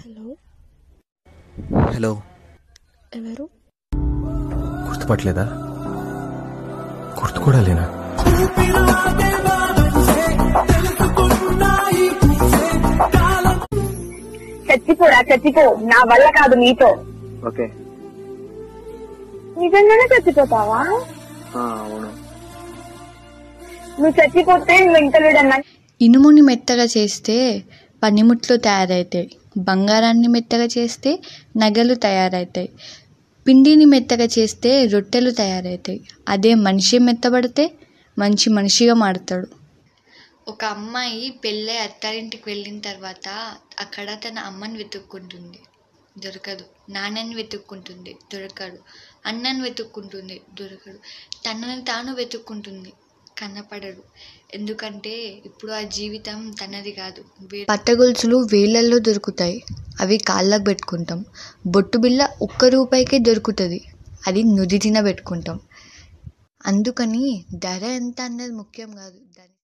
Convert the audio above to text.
hello hello ఎవరు గుర్తుపట్టలేదా గుర్తు కూడా లేనా చచ్చిపోరా చచ్చిపో నా వల్ల కాదు నీతో ఓకే నిజంగానే చచ్చిపోతావా అవును నువ్వు చచ్చిపోతే నువ్వు ఇంటలేడన్నా ఇనుముని మెత్తగా చేస్తే పనిముట్లు తయారవుతాయి బంగారాన్ని మెత్తగా చేస్తే నగలు తయారవుతాయి పిండిని మెత్తగా చేస్తే రొట్టెలు తయారవుతాయి అదే మనిషి మెత్తబడితే మంచి మనిషిగా మారుతాడు ఒక అమ్మాయి పెళ్ళై అత్తారింటికి వెళ్ళిన తర్వాత అక్కడ తన అమ్మని వెతుక్కుంటుంది దొరకదు నాన్నని వెతుక్కుంటుంది దొరకడు అన్నని వెతుక్కుంటుంది దొరకడు తనని తాను వెతుక్కుంటుంది కనపడడు ఎందుకంటే ఇప్పుడు ఆ జీవితం తనది కాదు పట్టగొలుసులు వేలల్లో దొరుకుతాయి అవి కాళ్ళకు పెట్టుకుంటాం బొట్టు బిళ్ళ ఒక్క రూపాయికే దొరుకుతుంది అది నుదిటిన పెట్టుకుంటాం అందుకని ధర ఎంత అన్నది ముఖ్యం కాదు దాని